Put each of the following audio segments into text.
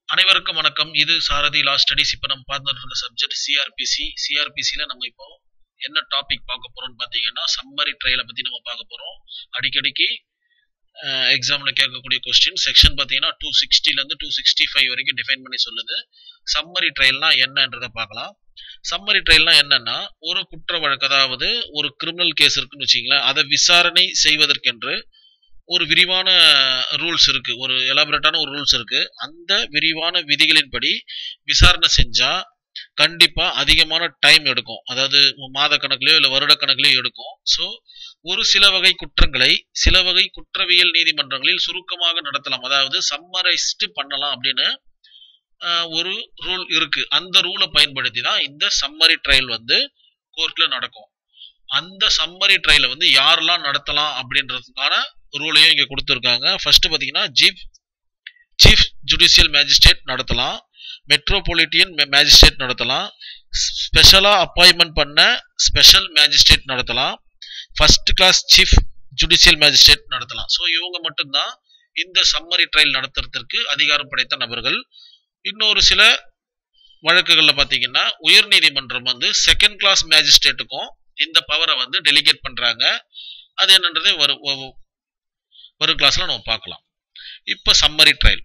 அனைவருக்கும் வணக்கம் இது சாரதி லா ஸ்டடிஸ் இப்போ நம்ம பார்த்துட்டு இருக்க சப்ஜெக்ட் சிஆர்பிசி சிஆர்பிசியில் நம்ம இப்போ என்ன டாபிக் பார்க்க போறோம்னு பார்த்தீங்கன்னா சம்மரி ட்ரையலை பற்றி நம்ம பார்க்க போகிறோம் அடிக்கடிக்கு எக்ஸாமில் கேட்கக்கூடிய கொஸ்டின் செக்ஷன் பார்த்தீங்கன்னா டூ சிக்ஸ்டிலேருந்து டூ சிக்ஸ்டி ஃபைவ் வரைக்கும் டிஃபைன் பண்ணி சொல்லுது சம்மரி ட்ரையல்னா என்னன்றதை பார்க்கலாம் சம்மரி ட்ரையல்னா என்னன்னா ஒரு குற்ற வழக்கு அதாவது ஒரு கிரிமினல் கேஸ் இருக்குன்னு வச்சிங்களேன் அதை விசாரணை செய்வதற்கென்று ஒரு விரிவான ரூல்ஸ் இருக்கு ஒரு எலாபரேட்டான ஒரு ரூல்ஸ் இருக்கு அந்த விரிவான விதிகளின்படி விசாரணை செஞ்சா கண்டிப்பா அதிகமான டைம் எடுக்கும் அதாவது மாத கணக்குலயோ இல்லை வருட கணக்குலயோ எடுக்கும் ஸோ ஒரு சில வகை குற்றங்களை சில வகை குற்றவியல் நீதிமன்றங்களில் சுருக்கமாக நடத்தலாம் அதாவது சம்மரைஸ்டு பண்ணலாம் அப்படின்னு ஒரு ரூல் இருக்கு அந்த ரூலை பயன்படுத்தி தான் இந்த சம்மரி ட்ரையல் வந்து கோர்ட்ல நடக்கும் அந்த சம்மரி ட்ரையலை வந்து யாரெல்லாம் நடத்தலாம் அப்படின்றதுக்கான ரூலையும் இங்க கொடுத்துருக்காங்க ஃபர்ஸ்ட் பாத்தீங்கன்னா சீஃப் சீஃப் ஜுடிஷியல் மேஜிஸ்ட்ரேட் நடத்தலாம் மெட்ரோபாலிட்டியன் மேஜிஸ்ட்ரேட் நடத்தலாம் ஸ்பெஷலா அப்பாயின்மெண்ட் பண்ண ஸ்பெஷல் மேஜிஸ்ட்ரேட் நடத்தலாம் first class chief judicial magistrate நடத்தலாம் ஸோ இவங்க மட்டும்தான் இந்த சம்மரி ட்ரையல் நடத்துறதுக்கு அதிகாரம் படைத்த நபர்கள் இன்னொரு சில வழக்குகள்ல பாத்தீங்கன்னா உயர் நீதிமன்றம் வந்து செகண்ட் கிளாஸ் மேஜிஸ்ட்ரேட்டுக்கும் இந்த பவரை வந்து டெலிகேட் பண்றாங்க அது என்னன்றதை வரும் வரும் கிளாஸ்ல நம்ம பார்க்கலாம் இப்போ சம்மரி ட்ரையல்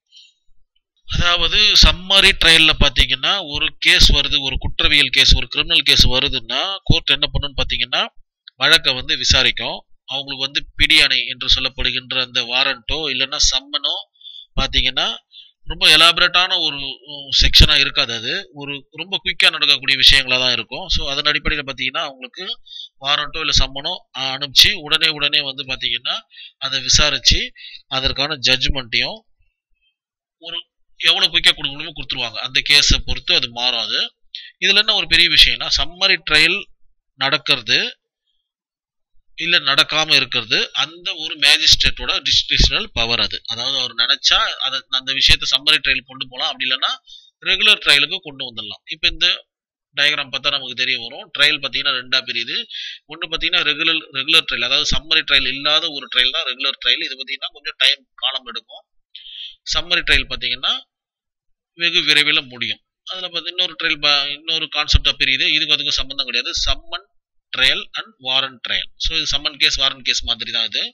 அதாவது சம்மரி ட்ரையல்ல பாத்தீங்கன்னா ஒரு கேஸ் வருது ஒரு குற்றவியல் கேஸ் ஒரு கிரிமினல் கேஸ் வருதுன்னா கோர்ட் என்ன பண்ணுன்னு பாத்தீங்கன்னா வழக்கை வந்து விசாரிக்கும் அவங்களுக்கு வந்து பிடியாணை என்று சொல்லப்படுகின்ற அந்த வாரண்டோ இல்லைன்னா சம்மனோ பாத்தீங்கன்னா ரொம்ப எலாபரேட்டான ஒரு செக்ஷனாக இருக்காது அது ஒரு ரொம்ப குயிக்காக நடக்கக்கூடிய விஷயங்களாக தான் இருக்கும் ஸோ அதன் அடிப்படையில் பார்த்தீங்கன்னா அவங்களுக்கு வாரண்ட்டோ இல்லை சம்மனோ அனுப்பிச்சு உடனே உடனே வந்து பார்த்தீங்கன்னா அதை விசாரித்து அதற்கான ஜட்ஜ்மெண்ட்டையும் ஒரு எவ்வளோ குயிக்காக கொடுக்க முடியுமோ கொடுத்துருவாங்க அந்த கேஸை பொறுத்து அது மாறாது இதில் என்ன ஒரு பெரிய விஷயம்னா சம்மரி ட்ரையல் நடக்கிறது இல்ல நடக்காம இருக்கிறது அந்த ஒரு மேஜிஸ்ட்ரேட்டோட டிஸ்கிரிஷனல் பவர் அது அதாவது அவர் நினைச்சா அதை அந்த விஷயத்த சம்மரி ட்ரையல் கொண்டு போகலாம் அப்படி இல்லைன்னா ரெகுலர் ட்ரையலுக்கு கொண்டு வந்துடலாம் இப்போ இந்த டயக்ராம் பார்த்தா நமக்கு தெரிய வரும் ட்ரையல் பார்த்தீங்கன்னா ரெண்டா பிரியுது ஒன்று பார்த்தீங்கன்னா ரெகுலர் ரெகுலர் ட்ரையல் அதாவது சம்மரி ட்ரையல் இல்லாத ஒரு ட்ரையல் தான் ரெகுலர் ட்ரையல் இது பார்த்தீங்கன்னா கொஞ்சம் டைம் காலம் எடுக்கும் சம்மரி ட்ரையல் பார்த்தீங்கன்னா வெகு விரைவில் முடியும் அதில் பார்த்து இன்னொரு ட்ரையல் இன்னொரு கான்செப்டாக பிரியுது இதுக்கு அதுக்கும் சம்மந்தம் கிடையாது summon trial and warrant trial so இது சம்மன் கேஸ் வாரண்ட் கேஸ் மாதிரி தான் இது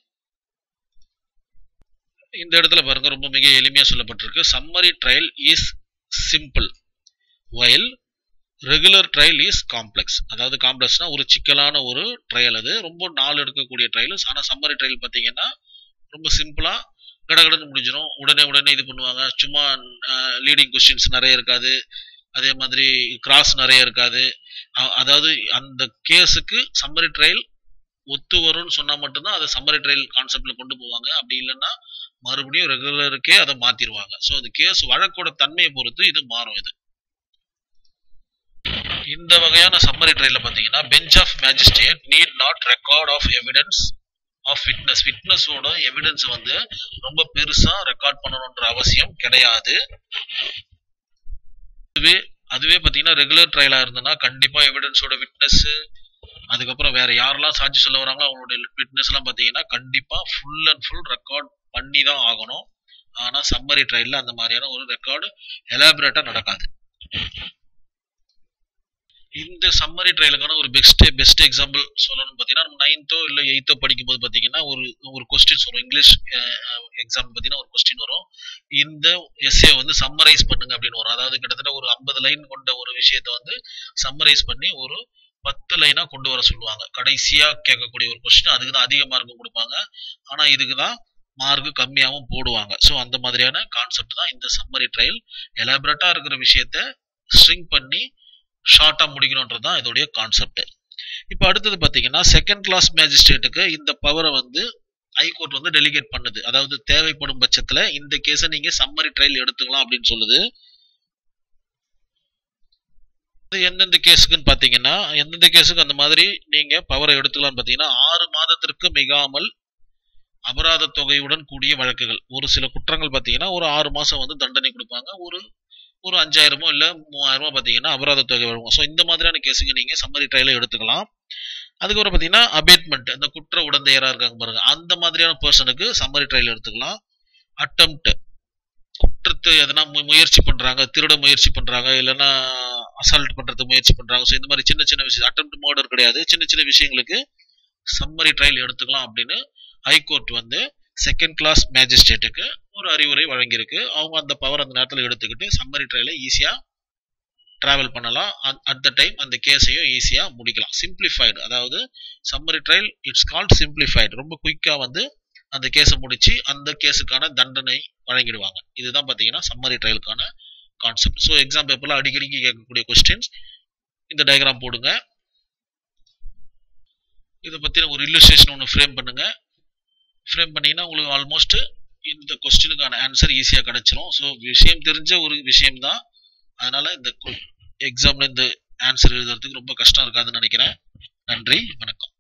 இந்த இடத்துல பாருங்க ரொம்ப மிக எளிமையாக சொல்லப்பட்டிருக்கு summary trial is simple while regular trial is complex அதாவது காம்ப்ளெக்ஸ்னா ஒரு சிக்கலான ஒரு ட்ரையல் அது ரொம்ப நாள் எடுக்கக்கூடிய ட்ரையல் ஆனால் சம்மரி ட்ரையல் பார்த்தீங்கன்னா ரொம்ப சிம்பிளாக கடகடன்னு முடிஞ்சிடும் உடனே உடனே இது பண்ணுவாங்க சும்மா லீடிங் கொஸ்டின்ஸ் நிறைய இருக்காது அதே மாதிரி கிராஸ் நிறைய இருக்காது அதாவது அந்த கேஸுக்கு சம்மரி ட்ரையல் ஒத்து வரும்னு சொன்னா மட்டும்தான் அதை சம்மரி ட்ரையல் கான்செப்ட்ல கொண்டு போவாங்க அப்படி இல்லைன்னா மறுபடியும் ரெகுலருக்கே அதை மாத்திருவாங்க ஸோ அந்த கேஸ் வழக்கோட தன்மையை பொறுத்து இது மாறும் இது இந்த வகையான சம்மரி ட்ரையல்ல பாத்தீங்கன்னா bench of magistrate need not record of evidence of witness விட்னஸோட எவிடன்ஸ் வந்து ரொம்ப பெருசா ரெக்கார்ட் பண்ணணுன்ற அவசியம் கிடையாது அதுவே அதுவே பார்த்தீங்கன்னா ரெகுலர் ட்ரையலாக இருந்ததுன்னா கண்டிப்பாக எவிடன்ஸோட விட்னஸ் அதுக்கப்புறம் வேற யாரெல்லாம் சாட்சி சொல்ல வராங்களோ அவங்களுடைய விட்னஸ் எல்லாம் பார்த்தீங்கன்னா கண்டிப்பாக ஃபுல் அண்ட் ஃபுல் ரெக்கார்ட் பண்ணி தான் ஆகணும் ஆனால் சம்மரி ட்ரையலில் அந்த மாதிரியான ஒரு ரெக்கார்டு எலாபரேட்டாக நடக்காது இந்த சம்மரி ட்ரையலுக்கான ஒரு பெஸ்ட் பெஸ்ட் எக்ஸாம்பிள் சொல்லணும்னு பார்த்தீங்கன்னா நம்ம நைன்த்தோ இல்லை எயித்தோ படிக்கும்போது பார்த்தீங்கன்னா ஒரு ஒரு கொஸ்டின்ஸ் வரும் இங்கிலீஷ் எக்ஸாம் பார்த்தீங்கன்னா ஒரு கொஸ்டின் வரும் இந்த எஸ்ஏ வந்து சம்மரைஸ் பண்ணுங்க அப்படின்னு வரும் அதாவது கிட்டத்தட்ட ஒரு ஐம்பது லைன் கொண்ட ஒரு விஷயத்த வந்து சம்மரைஸ் பண்ணி ஒரு பத்து லைனா கொண்டு வர சொல்லுவாங்க கடைசியா கேட்கக்கூடிய ஒரு கொஸ்டின் அதுக்கு தான் அதிக மார்க் கொடுப்பாங்க ஆனா இதுக்கு தான் மார்க் கம்மியாகவும் போடுவாங்க ஸோ அந்த மாதிரியான கான்செப்ட் தான் இந்த சம்மரி ட்ரையல் எலாபரேட்டா இருக்கிற விஷயத்த ஸ்ட்ரிங் பண்ணி ஷார்ட்டாக முடிக்கணுன்றது தான் இதோடைய கான்செப்ட் இப்போ அடுத்தது பார்த்தீங்கன்னா செகண்ட் கிளாஸ் மேஜிஸ்ட்ரேட்டுக்கு இந்த பவரை வந்து ஹைகோர்ட் வந்து டெலிகேட் பண்ணுது அதாவது தேவைப்படும் பட்சத்தில் இந்த கேஸை நீங்க சம்மரி ட்ரையல் எடுத்துக்கலாம் அப்படின்னு சொல்லுது எந்தெந்த கேஸுக்குன்னு பார்த்தீங்கன்னா எந்தெந்த கேஸுக்கு அந்த மாதிரி நீங்க பவரை எடுத்துக்கலாம்னு பார்த்தீங்கன்னா ஆறு மாதத்திற்கு மிகாமல் அபராத தொகையுடன் கூடிய வழக்குகள் ஒரு சில குற்றங்கள் பார்த்தீங்கன்னா ஒரு ஆறு மாசம் வந்து தண்டனை கொடுப்பாங்க ஒரு ஒரு அஞ்சாயிரமோ இல்லை மூவாயிரமோ பார்த்தீங்கன்னா அபராத தொகை வழங்கும் ஸோ இந்த மாதிரியான கேஸுக்கு நீங்கள் சம்மரி ட்ரையலை எடுத்துக்கலாம் அதுக்கப்புறம் பார்த்தீங்கன்னா அபேட்மெண்ட் அந்த குற்ற உடந்தையராக இருக்காங்க பாருங்க அந்த மாதிரியான பர்சனுக்கு சம்மரி ட்ரையல் எடுத்துக்கலாம் அட்டம்ப்ட் குற்றத்தை எதனா மு- முயற்சி பண்றாங்க திருட முயற்சி பண்றாங்க இல்லைன்னா அசால்ட் பண்றதுக்கு முயற்சி பண்றாங்க ஸோ இந்த மாதிரி சின்ன சின்ன விஷயம் அட்டம் மர்டர் கிடையாது சின்ன சின்ன விஷயங்களுக்கு சம்மரி ட்ரையல் எடுத்துக்கலாம் அப்படின்னு ஹைகோர்ட் வந்து செகண்ட் கிளாஸ் மேஜிஸ்ட்ரேட்டுக்கு ஒரு அறிவுரை வழங்கியிருக்கு அவங்க அந்த பவர் அந்த நேரத்தில் எடுத்துக்கிட்டு சம்மரி ட்ரையலை ஈஸியாக டிராவல் பண்ணலாம் அட் த டைம் அந்த கேஸையும் ஈஸியாக முடிக்கலாம் சிம்பிளிஃபைடு அதாவது summary trial it's called simplified ரொம்ப குயிக்காக வந்து அந்த கேஸை முடிச்சு அந்த கேஸுக்கான தண்டனை வழங்கிடுவாங்க இதுதான் பார்த்தீங்கன்னா சம்மரி ட்ரையலுக்கான கான்செப்ட் ஸோ எக்ஸாம் பேப்பரில் அடிக்கடிக்கு கேட்கக்கூடிய கொஸ்டின்ஸ் இந்த டயக்ராம் போடுங்க இதை பற்றி ஒரு இல்லுஸ்ட்ரேஷன் ஒன்று ஃப்ரேம் பண்ணுங்க ஃப்ரேம் பண்ணீங்கன்னா உங்களுக்கு ஆல்மோஸ்ட் இந்த கொஸ்டினுக்கான ஆன்சர் ஈஸியாக கிடைச்சிரும் ஸோ விஷயம் தெரிஞ்ச ஒரு விஷயம் தான் அதனால இந்த எக்ஸாம்ல இந்த ஆன்சர் எழுதுறதுக்கு ரொம்ப கஷ்டம் இருக்காதுன்னு நினைக்கிறேன் நன்றி வணக்கம்